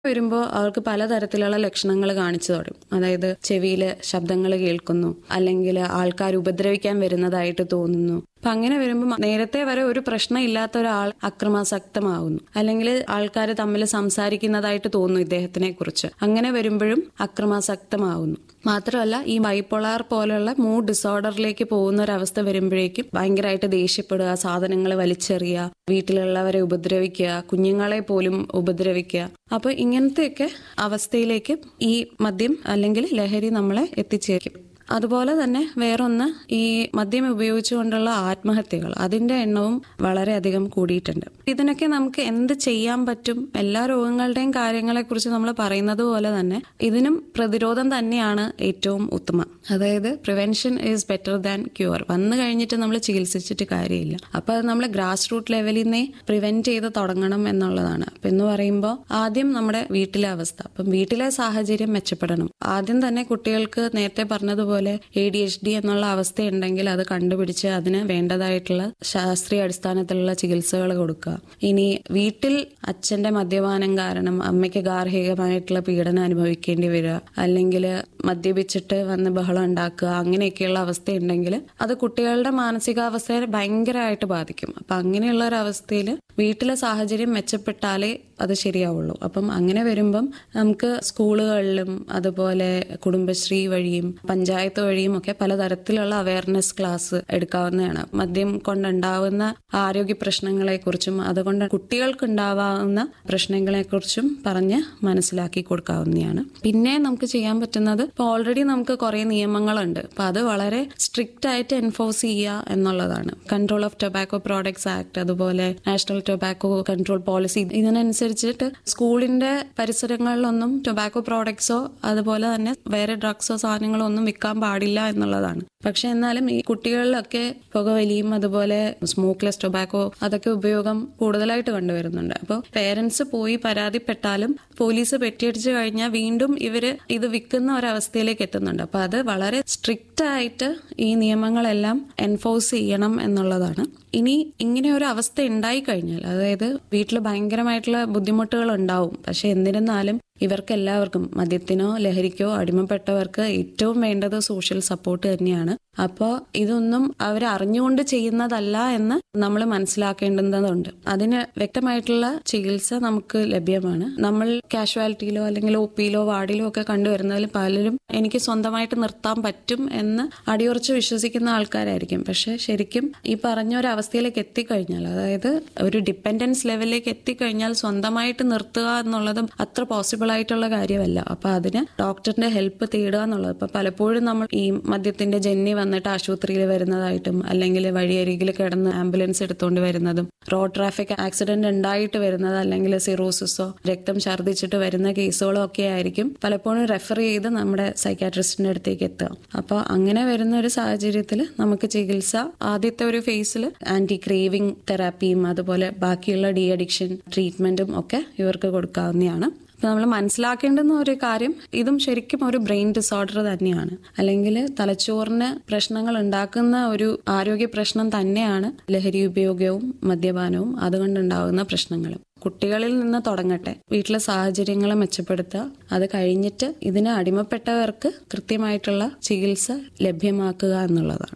വരുമ്പോൾ അവർക്ക് പലതരത്തിലുള്ള ലക്ഷണങ്ങൾ കാണിച്ചു തുടങ്ങും അതായത് ചെവിയിൽ ശബ്ദങ്ങൾ കേൾക്കുന്നു അല്ലെങ്കിൽ ആൾക്കാർ ഉപദ്രവിക്കാൻ വരുന്നതായിട്ട് തോന്നുന്നു അപ്പൊ അങ്ങനെ വരുമ്പോൾ നേരത്തെ വരെ ഒരു പ്രശ്നം ഇല്ലാത്ത ഒരാൾ അക്രമാസക്തമാവുന്നു അല്ലെങ്കിൽ ആൾക്കാർ തമ്മിൽ സംസാരിക്കുന്നതായിട്ട് തോന്നുന്നു ഇദ്ദേഹത്തിനെ കുറിച്ച് അങ്ങനെ വരുമ്പോഴും അക്രമാസക്തമാവുന്നു മാത്രമല്ല ഈ ബൈപ്പോളാർ പോലുള്ള മൂഡ് ഡിസോർഡറിലേക്ക് പോകുന്ന ഒരു അവസ്ഥ വരുമ്പോഴേക്കും ഭയങ്കരമായിട്ട് ദേഷ്യപ്പെടുക സാധനങ്ങൾ വലിച്ചെറിയുക വീട്ടിലുള്ളവരെ ഉപദ്രവിക്കുക കുഞ്ഞുങ്ങളെ പോലും ഉപദ്രവിക്കുക അപ്പൊ ഇങ്ങനത്തെയൊക്കെ അവസ്ഥയിലേക്ക് ഈ മദ്യം അല്ലെങ്കിൽ ലഹരി നമ്മളെ എത്തിച്ചേക്കും അതുപോലെ തന്നെ വേറൊന്ന് ഈ മദ്യം ഉപയോഗിച്ചുകൊണ്ടുള്ള ആത്മഹത്യകൾ അതിന്റെ എണ്ണവും വളരെയധികം കൂടിയിട്ടുണ്ട് ഇതിനൊക്കെ നമുക്ക് എന്ത് ചെയ്യാൻ പറ്റും എല്ലാ രോഗങ്ങളുടെയും കാര്യങ്ങളെക്കുറിച്ച് നമ്മൾ പറയുന്നത് പോലെ തന്നെ ഇതിനും പ്രതിരോധം തന്നെയാണ് ഏറ്റവും ഉത്തമം അതായത് prevention is better than cure വന്നു കഴിഞ്ഞിട്ട് നമ്മൾ ചികിത്സിച്ചിട്ട് കാര്യമില്ല അപ്പൊ അത് നമ്മൾ ഗ്രാസ് റൂട്ട് ലെവലിൽ നിന്നേ പ്രിവെന്റ് ചെയ്ത് തുടങ്ങണം എന്നുള്ളതാണ് അപ്പൊ എന്ന് പറയുമ്പോൾ ആദ്യം നമ്മുടെ വീട്ടിലെ അവസ്ഥ അപ്പം വീട്ടിലെ സാഹചര്യം മെച്ചപ്പെടണം ആദ്യം തന്നെ കുട്ടികൾക്ക് നേരത്തെ പറഞ്ഞതുപോലെ എ ഡി എച്ച് ഡി എന്നുള്ള അവസ്ഥയുണ്ടെങ്കിൽ അത് കണ്ടുപിടിച്ച് അതിന് വേണ്ടതായിട്ടുള്ള ശാസ്ത്രീയ അടിസ്ഥാനത്തിലുള്ള ചികിത്സകൾ കൊടുക്കുക ഇനി വീട്ടിൽ അച്ഛന്റെ മദ്യപാനം കാരണം അമ്മയ്ക്ക് ഗാർഹികമായിട്ടുള്ള പീഡനം അനുഭവിക്കേണ്ടി വരിക അല്ലെങ്കിൽ മദ്യപിച്ചിട്ട് വന്ന് ബഹളം ഉണ്ടാക്കുക അങ്ങനെയൊക്കെയുള്ള അവസ്ഥയുണ്ടെങ്കിൽ അത് കുട്ടികളുടെ മാനസികാവസ്ഥയെ ഭയങ്കരമായിട്ട് ബാധിക്കും അപ്പൊ അങ്ങനെയുള്ള ഒരു അവസ്ഥയിൽ വീട്ടിലെ സാഹചര്യം മെച്ചപ്പെട്ടാലേ അത് ശരിയാവുള്ളൂ അപ്പം അങ്ങനെ വരുമ്പം നമുക്ക് സ്കൂളുകളിലും അതുപോലെ കുടുംബശ്രീ വഴിയും പഞ്ചായത്ത് വഴിയും ഒക്കെ പലതരത്തിലുള്ള അവയർനെസ് ക്ലാസ് എടുക്കാവുന്നതാണ് മദ്യം കൊണ്ടുണ്ടാവുന്ന ആരോഗ്യ പ്രശ്നങ്ങളെക്കുറിച്ചും അതുകൊണ്ട് കുട്ടികൾക്ക് ഉണ്ടാവാവുന്ന പ്രശ്നങ്ങളെക്കുറിച്ചും പറഞ്ഞ് മനസ്സിലാക്കി കൊടുക്കാവുന്നതാണ് പിന്നെ നമുക്ക് ചെയ്യാൻ പറ്റുന്നത് ഇപ്പൊ ഓൾറെഡി നമുക്ക് കുറെ നിയമങ്ങളുണ്ട് അപ്പൊ അത് വളരെ സ്ട്രിക്റ്റ് ആയിട്ട് എൻഫോഴ്സ് ചെയ്യുക എന്നുള്ളതാണ് control of tobacco products act അതുപോലെ നാഷണൽ ടൊബാക്കോ കൺട്രോൾ പോളിസി ഇതിനനുസരിച്ചിട്ട് സ്കൂളിന്റെ പരിസരങ്ങളിലൊന്നും ടൊബാക്കോ പ്രോഡക്ട്സോ അതുപോലെ തന്നെ വേറെ ഡ്രഗ്സോ സാധനങ്ങളോ ഒന്നും വിൽക്കാൻ പാടില്ല എന്നുള്ളതാണ് പക്ഷെ എന്നാലും ഈ കുട്ടികളിലൊക്കെ പുകവലിയും അതുപോലെ സ്മോക്ക്ലെസ് ടൊബാക്കോ അതൊക്കെ ഉപയോഗം കൂടുതലായിട്ട് കണ്ടുവരുന്നുണ്ട് അപ്പോൾ പേരൻസ് പോയി പരാതിപ്പെട്ടാലും പോലീസ് പെറ്റിയടിച്ചു കഴിഞ്ഞാൽ വീണ്ടും ഇവര് ഇത് വിൽക്കുന്ന ഒരവസ്ഥയിലേക്ക് എത്തുന്നുണ്ട് അപ്പൊ അത് വളരെ സ്ട്രിക്റ്റ് ആയിട്ട് ഈ നിയമങ്ങളെല്ലാം എൻഫോഴ്സ് ചെയ്യണം എന്നുള്ളതാണ് ഇനി ഇങ്ങനെ ഒരു അവസ്ഥ ഉണ്ടായി കഴിഞ്ഞാൽ അതായത് വീട്ടിൽ ഭയങ്കരമായിട്ടുള്ള ബുദ്ധിമുട്ടുകൾ ഉണ്ടാവും പക്ഷെ എന്നിരുന്നാലും ഇവർക്ക് എല്ലാവർക്കും മദ്യത്തിനോ ലഹരിക്കോ അടിമപ്പെട്ടവർക്ക് ഏറ്റവും വേണ്ടത് സോഷ്യൽ സപ്പോർട്ട് തന്നെയാണ് അപ്പോൾ ഇതൊന്നും അവർ അറിഞ്ഞുകൊണ്ട് ചെയ്യുന്നതല്ല എന്ന് നമ്മൾ മനസ്സിലാക്കേണ്ടതുണ്ട് അതിന് വ്യക്തമായിട്ടുള്ള ചികിത്സ നമുക്ക് ലഭ്യമാണ് നമ്മൾ കാഷ്വാലിറ്റിയിലോ അല്ലെങ്കിൽ ഒ പിയിലോ വാർഡിലോ ഒക്കെ കണ്ടുവരുന്നതിൽ പലരും എനിക്ക് സ്വന്തമായിട്ട് നിർത്താൻ പറ്റും എന്ന് അടിയുറച്ച് വിശ്വസിക്കുന്ന ആൾക്കാരായിരിക്കും പക്ഷെ ശരിക്കും ഈ പറഞ്ഞ ഒരു അവസ്ഥയിലേക്ക് എത്തിക്കഴിഞ്ഞാൽ അതായത് ഒരു ഡിപ്പെൻഡൻസ് ലെവലിലേക്ക് എത്തിക്കഴിഞ്ഞാൽ സ്വന്തമായിട്ട് നിർത്തുക എന്നുള്ളത് അത്ര പോസിബിൾ ആയിട്ടുള്ള കാര്യമല്ല അപ്പൊ അതിന് ഡോക്ടറിന്റെ ഹെൽപ്പ് തേടുക എന്നുള്ളത് ഇപ്പൊ പലപ്പോഴും നമ്മൾ ഈ മദ്യത്തിന്റെ ജന്നി വന്നിട്ട് ആശുപത്രിയിൽ വരുന്നതായിട്ടും അല്ലെങ്കിൽ വഴിയരികിൽ കിടന്ന് ആംബുലൻസ് എടുത്തുകൊണ്ട് വരുന്നതും റോഡ് ട്രാഫിക് ആക്സിഡന്റ് ഉണ്ടായിട്ട് വരുന്നത് അല്ലെങ്കിൽ സിറോസിസോ രക്തം ഛർദ്ദിച്ചിട്ട് വരുന്ന കേസുകളോ ഒക്കെ ആയിരിക്കും പലപ്പോഴും റെഫർ ചെയ്ത് നമ്മുടെ സൈക്കാട്രിസ്റ്റിന്റെ അടുത്തേക്ക് എത്തുക അപ്പോൾ അങ്ങനെ വരുന്ന ഒരു സാഹചര്യത്തിൽ നമുക്ക് ചികിത്സ ആദ്യത്തെ ഒരു ഫേസിൽ ആന്റി ക്രേവിംഗ് തെറാപ്പിയും അതുപോലെ ബാക്കിയുള്ള ഡി അഡിക്ഷൻ ട്രീറ്റ്മെന്റും ഒക്കെ ഇവർക്ക് കൊടുക്കാവുന്നതാണ് അപ്പൊ നമ്മൾ മനസ്സിലാക്കേണ്ടുന്ന ഒരു കാര്യം ഇതും ശരിക്കും ഒരു ബ്രെയിൻ ഡിസോർഡർ തന്നെയാണ് അല്ലെങ്കിൽ തലച്ചോറിന് പ്രശ്നങ്ങൾ ഉണ്ടാക്കുന്ന ഒരു ആരോഗ്യ പ്രശ്നം തന്നെയാണ് ലഹരി ഉപയോഗവും മദ്യപാനവും അതുകൊണ്ടുണ്ടാകുന്ന പ്രശ്നങ്ങളും കുട്ടികളിൽ നിന്ന് തുടങ്ങട്ടെ വീട്ടിലെ സാഹചര്യങ്ങൾ മെച്ചപ്പെടുത്തുക അത് കഴിഞ്ഞിട്ട് ഇതിന് അടിമപ്പെട്ടവർക്ക് കൃത്യമായിട്ടുള്ള ചികിത്സ ലഭ്യമാക്കുക എന്നുള്ളതാണ്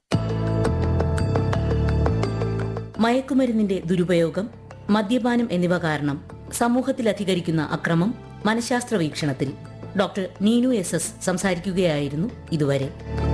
മയക്കുമരുന്നിന്റെ ദുരുപയോഗം മദ്യപാനം എന്നിവ കാരണം സമൂഹത്തിൽ അധികരിക്കുന്ന അക്രമം മനഃശാസ്ത്ര വീക്ഷണത്തിൽ ഡോക്ടർ നീനു എസ് എസ് സംസാരിക്കുകയായിരുന്നു ഇതുവരെ